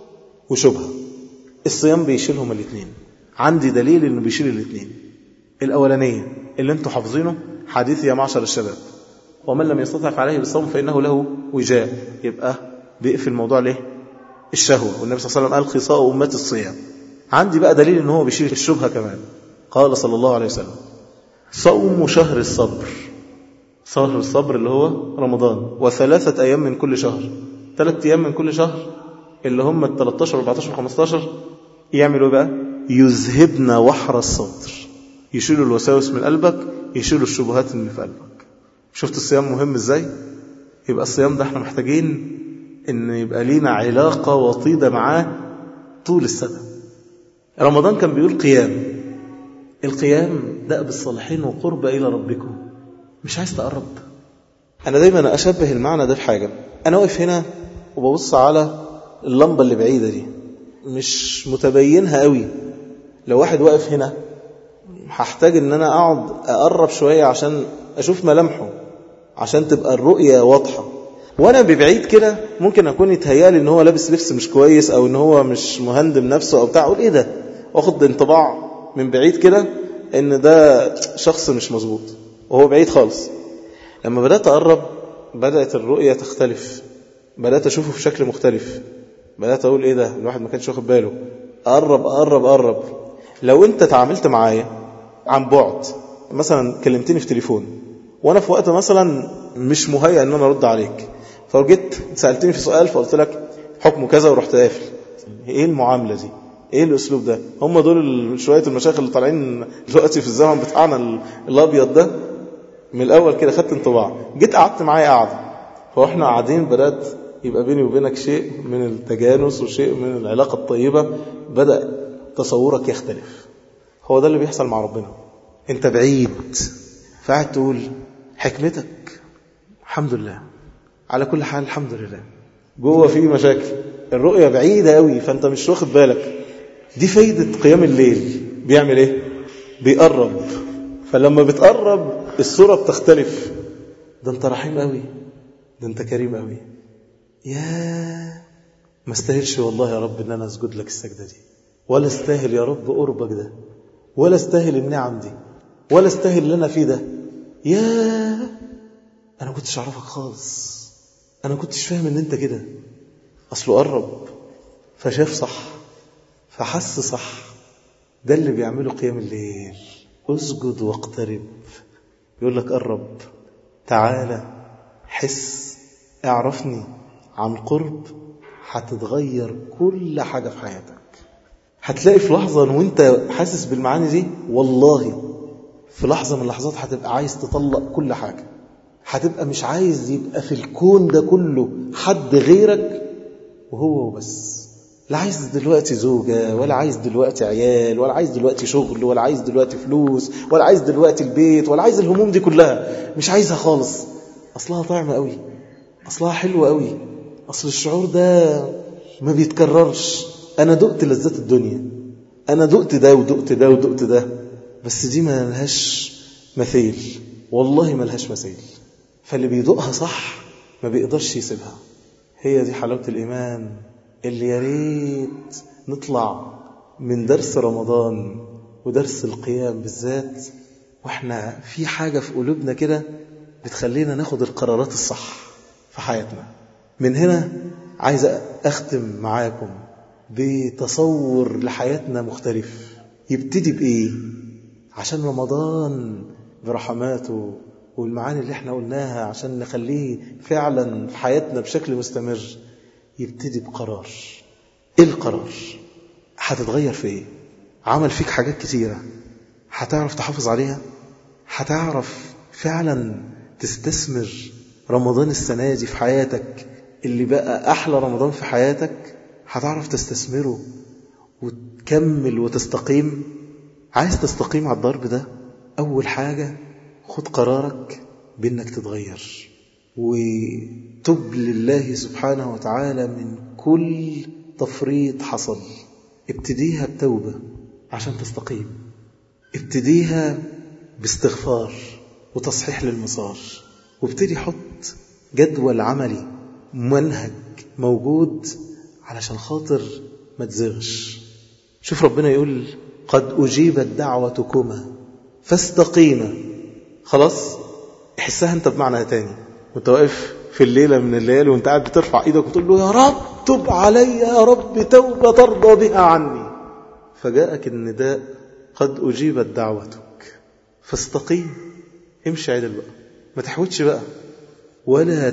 وشبهة الصيام بيشيلهم الاثنين عندي دليل انه بيشيل الاثنين الاولانية اللي انتوا حافظينه حديث يا معشر الشباب ومن لم يستطع فعليه بالصوم فإنه له وجاء يبقى بيقفل الموضوع ليه الشهوة والنبي صلى الله عليه وسلم قال خصاء أمة الصيام عندي بقى دليل ان هو بيشيل الشبهة كمان قال صلى الله عليه وسلم صوم شهر الصبر شهر الصبر اللي هو رمضان وثلاثة أيام من كل شهر ثلاثة أيام من كل شهر اللي هم ال 13 14 15 يعملوا بقى يذهبن وحر الصدر يشيلوا الوساوس من قلبك يشيلوا الشبهات اللي في قلبك شفت الصيام مهم ازاي يبقى الصيام ده احنا محتاجين ان يبقى لينا علاقة وطيدة معاه طول السنة رمضان كان بيقول قيام القيام دأب الصالحين وقرب إلى ربكم مش عايز تقرب أنا دايما أشبه المعنى ده بحاجة أنا واقف هنا وببص على اللمبة اللي بعيدة دي مش متبينها قوي لو واحد واقف هنا هحتاج ان انا اقعد اقرب شوية عشان اشوف ملامحه عشان تبقى الرؤية واضحة وانا ببعيد كده ممكن اكون يتهيالي ان هو لابس لبس مش كويس او ان هو مش مهندم نفسه او بتاع اقول ايه ده واخد انطباع من بعيد كده ان ده شخص مش مظبوط وهو بعيد خالص لما بدأت اقرب بدأت الرؤية تختلف بدأت اشوفه في شكل مختلف بدأت اقول ايه ده الواحد ما كانش واخد باله اقرب اقرب اقرب لو انت تعاملت معايا عن بعد مثلا كلمتني في تليفون وانا في وقت مثلا مش مهيأ ان انا ارد عليك فجيت سألتني في سؤال فقلت لك حكمه كذا ورحت قافل ايه المعاملة دي ايه الاسلوب ده هم دول شوية المشايخ اللي طالعين دلوقتي في الزمن بتاعنا الابيض ده من الاول كده خدت انطباع جيت قعدت معايا قعده فاحنا قاعدين بدات يبقى بيني وبينك شيء من التجانس وشيء من العلاقه الطيبه بدا تصورك يختلف هو ده اللي بيحصل مع ربنا انت بعيد فقعد تقول حكمتك الحمد لله على كل حال الحمد لله جوه في مشاكل الرؤية بعيدة قوي فانت مش واخد بالك دي فايدة قيام الليل بيعمل ايه بيقرب فلما بتقرب الصورة بتختلف ده انت رحيم قوي ده انت كريم قوي يا ما استاهلش والله يا رب ان انا اسجد لك السجدة دي ولا استاهل يا رب قربك ده ولا استاهل النعم دي ولا استاهل اللي انا فيه ده يا انا كنتش اعرفك خالص انا كنتش فاهم ان انت كده اصله قرب فشاف صح فحس صح ده اللي بيعمله قيام الليل اسجد واقترب يقول لك قرب تعالى حس اعرفني عن قرب هتتغير كل حاجة في حياتك هتلاقي في لحظة وانت حاسس بالمعاني دي والله في لحظة من اللحظات هتبقى عايز تطلق كل حاجة هتبقى مش عايز يبقى في الكون ده كله حد غيرك وهو وبس لا عايز دلوقتي زوجة ولا عايز دلوقتي عيال ولا عايز دلوقتي شغل ولا عايز دلوقتي فلوس ولا عايز دلوقتي البيت ولا عايز الهموم دي كلها مش عايزها خالص أصلها طعم قوي أصلها حلو قوي أصل الشعور ده ما بيتكررش أنا دقت لذات الدنيا أنا دقت ده ودقت ده ودقت ده بس دي ما لهاش مثيل والله ما لهاش مثيل فاللي بيدوقها صح ما بيقدرش يسيبها هي دي حلاوة الإيمان اللي يا ريت نطلع من درس رمضان ودرس القيام بالذات واحنا في حاجة في قلوبنا كده بتخلينا ناخد القرارات الصح في حياتنا من هنا عايز أختم معاكم بتصور لحياتنا مختلف يبتدي بإيه عشان رمضان برحماته والمعاني اللي احنا قلناها عشان نخليه فعلا في حياتنا بشكل مستمر يبتدي بقرار ايه القرار هتتغير في ايه عمل فيك حاجات كتيرة هتعرف تحافظ عليها هتعرف فعلا تستثمر رمضان السنة دي في حياتك اللي بقى أحلى رمضان في حياتك هتعرف تستثمره وتكمل وتستقيم عايز تستقيم على الضرب ده أول حاجة خد قرارك بأنك تتغير وتب لله سبحانه وتعالى من كل تفريط حصل ابتديها بتوبة عشان تستقيم ابتديها باستغفار وتصحيح للمسار وابتدي حط جدول عملي منهج موجود علشان خاطر ما تزغش شوف ربنا يقول قد أجيبت دعوتكما فاستقيما خلاص احسها انت بمعنى تاني وانت واقف في الليلة من الليالي وانت قاعد بترفع ايدك وتقول له يا رب تب علي يا رب توبة ترضى بها عني فجاءك النداء قد أجيبت دعوتك فاستقيم امشي عدل بقى ما تحوتش بقى ولا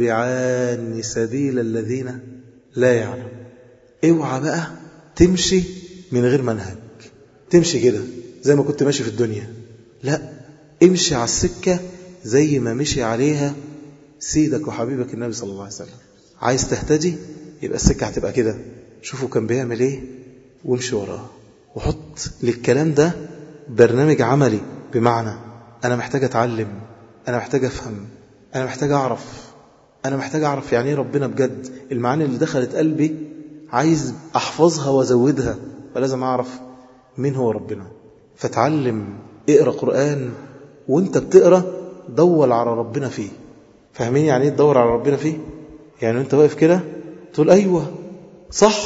تتبعان سبيل الذين لا يعلم اوعى بقى تمشي من غير منهج تمشي كده زي ما كنت ماشي في الدنيا لا امشي على السكة زي ما مشي عليها سيدك وحبيبك النبي صلى الله عليه وسلم عايز تهتدي يبقى السكة هتبقى كده شوفوا كان بيعمل ايه وامشي وراه وحط للكلام ده برنامج عملي بمعنى أنا محتاج أتعلم أنا محتاج أفهم أنا محتاج أعرف أنا محتاج أعرف يعني إيه ربنا بجد المعاني اللي دخلت قلبي عايز أحفظها وأزودها فلازم أعرف مين هو ربنا فتعلم اقرأ قرآن وانت بتقرأ دور على ربنا فيه فاهمين يعني ايه تدور على ربنا فيه يعني انت واقف كده تقول ايوه صح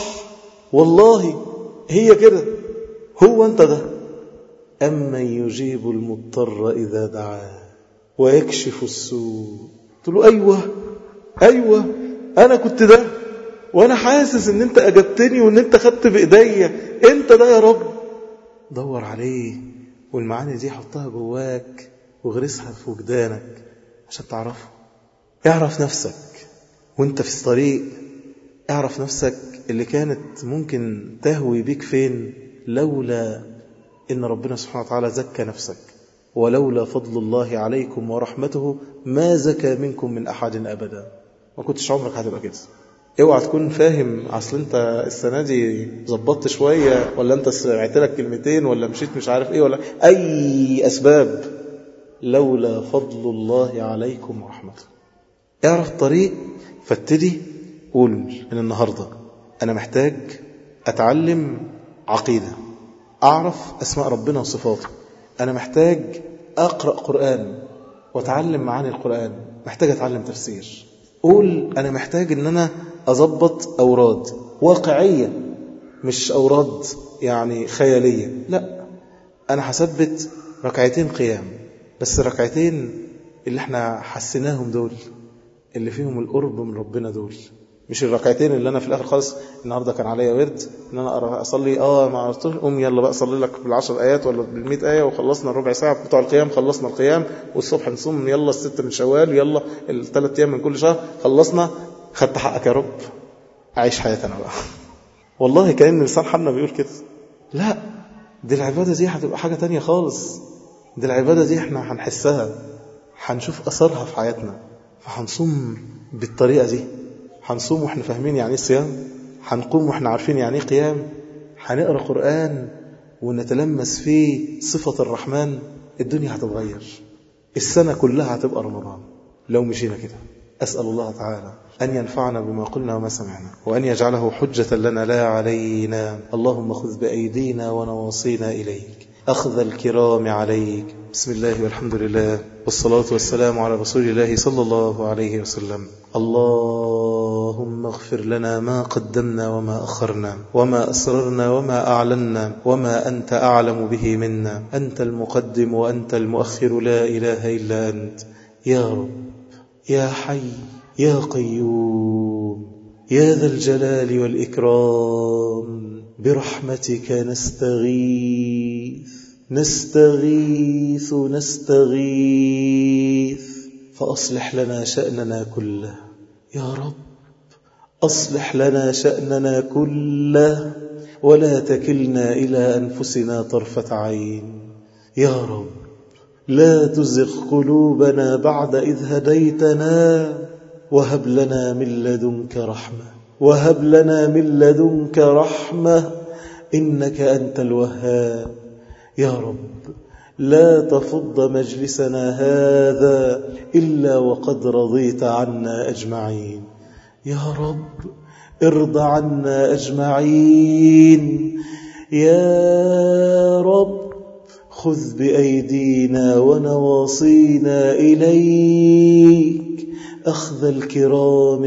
والله هي كده هو انت ده أمن يجيب المضطر إذا دعاه ويكشف السوء تقول له أيوة أيوة أنا كنت ده وأنا حاسس إن أنت أجبتني وإن أنت خدت بإيديا أنت ده يا رب دور عليه والمعاني دي حطها جواك وغرسها في وجدانك عشان تعرفه اعرف نفسك وانت في الطريق اعرف نفسك اللي كانت ممكن تهوي بيك فين لولا إن ربنا سبحانه وتعالى زكى نفسك ولولا فضل الله عليكم ورحمته ما زكى منكم من أحد أبدا ما كنتش عمرك هتبقى كده اوعى تكون فاهم اصل انت السنه دي ظبطت شويه ولا انت سمعت لك كلمتين ولا مشيت مش عارف ايه ولا اي اسباب لولا فضل الله عليكم ورحمته اعرف الطريق فابتدي قول من النهارده انا محتاج اتعلم عقيده أعرف أسماء ربنا وصفاته أنا محتاج أقرأ قرآن وأتعلم معاني القرآن محتاج أتعلم تفسير قول أنا محتاج أن أنا أضبط أوراد واقعية مش أوراد يعني خيالية لا أنا هثبت ركعتين قيام بس ركعتين اللي احنا حسيناهم دول اللي فيهم القرب من ربنا دول مش الركعتين اللي انا في الاخر خالص النهارده كان عليا ورد ان انا اصلي اه ما عرفتش قوم يلا بقى صلي لك بالعشر ايات ولا بال100 ايه وخلصنا الربع ساعه بتوع القيام خلصنا القيام والصبح نصوم يلا الست من شوال يلا الثلاث ايام من كل شهر خلصنا خدت حقك يا رب اعيش حياتي انا بقى والله كان لسان حالنا بيقول كده لا دي العباده دي هتبقى حاجه تانية خالص دي العباده دي احنا هنحسها هنشوف اثرها في حياتنا فهنصوم بالطريقه دي هنصوم واحنا فاهمين يعني ايه صيام هنقوم واحنا عارفين يعني ايه قيام هنقرا قران ونتلمس فيه صفه الرحمن الدنيا هتتغير السنه كلها هتبقى رمضان لو مشينا كده اسال الله تعالى أن ينفعنا بما قلنا وما سمعنا وأن يجعله حجة لنا لا علينا اللهم خذ بأيدينا ونواصينا إليك أخذ الكرام عليك بسم الله والحمد لله والصلاة والسلام على رسول الله صلى الله عليه وسلم اللهم اغفر لنا ما قدمنا وما أخرنا وما أسررنا وما أعلنا وما أنت أعلم به منا أنت المقدم وأنت المؤخر لا إله إلا أنت يا رب يا حي يا قيوم يا ذا الجلال والإكرام برحمتك نستغيث نستغيث نستغيث فأصلح لنا شأننا كله يا رب أصلح لنا شأننا كله ولا تكلنا إلى أنفسنا طرفة عين يا رب لا تزغ قلوبنا بعد إذ هديتنا وهب لنا من لدنك رحمة وهب لنا من لدنك رحمة إنك أنت الوهاب يا رب لا تفض مجلسنا هذا إلا وقد رضيت عنا أجمعين يا رب ارض عنا أجمعين يا رب خذ بأيدينا ونواصينا إليك أخذ الكرام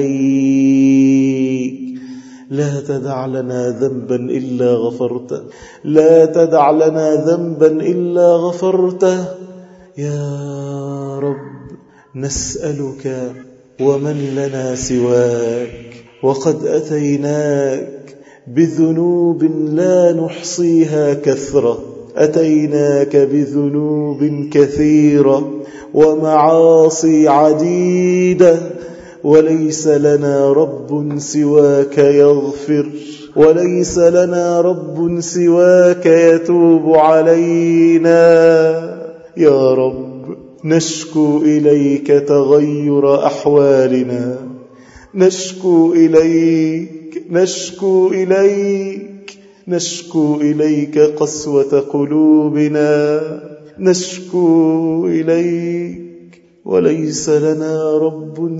عليك لا تدع لنا ذنبا إلا غفرته لا تدع لنا ذنبا إلا غفرته يا رب نسألك ومن لنا سواك وقد أتيناك بذنوب لا نحصيها كثرة أتيناك بذنوب كثيرة ومعاصي عديدة وليس لنا رب سواك يغفر وليس لنا رب سواك يتوب علينا يا رب نشكو إليك تغير أحوالنا نشكو إليك نشكو إليك نشكو إليك قسوة قلوبنا نشكو إليك وليس لنا رب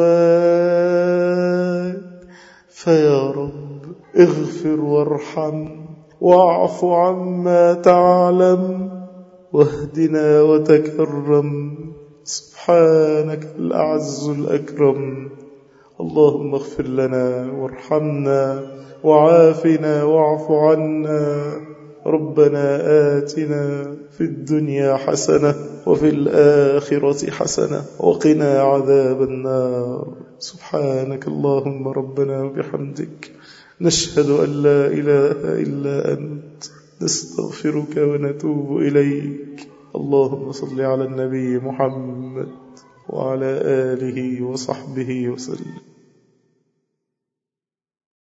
سواك فيا رب اغفر وارحم واعف عما تعلم واهدنا وتكرم سبحانك الأعز الأكرم اللهم اغفر لنا وارحمنا وعافنا واعف عنا ربنا آتنا في الدنيا حسنة وفي الآخرة حسنة وقنا عذاب النار سبحانك اللهم ربنا وبحمدك نشهد أن لا إله إلا أنت نستغفرك ونتوب إليك اللهم صل على النبي محمد وعلى آله وصحبه وسلم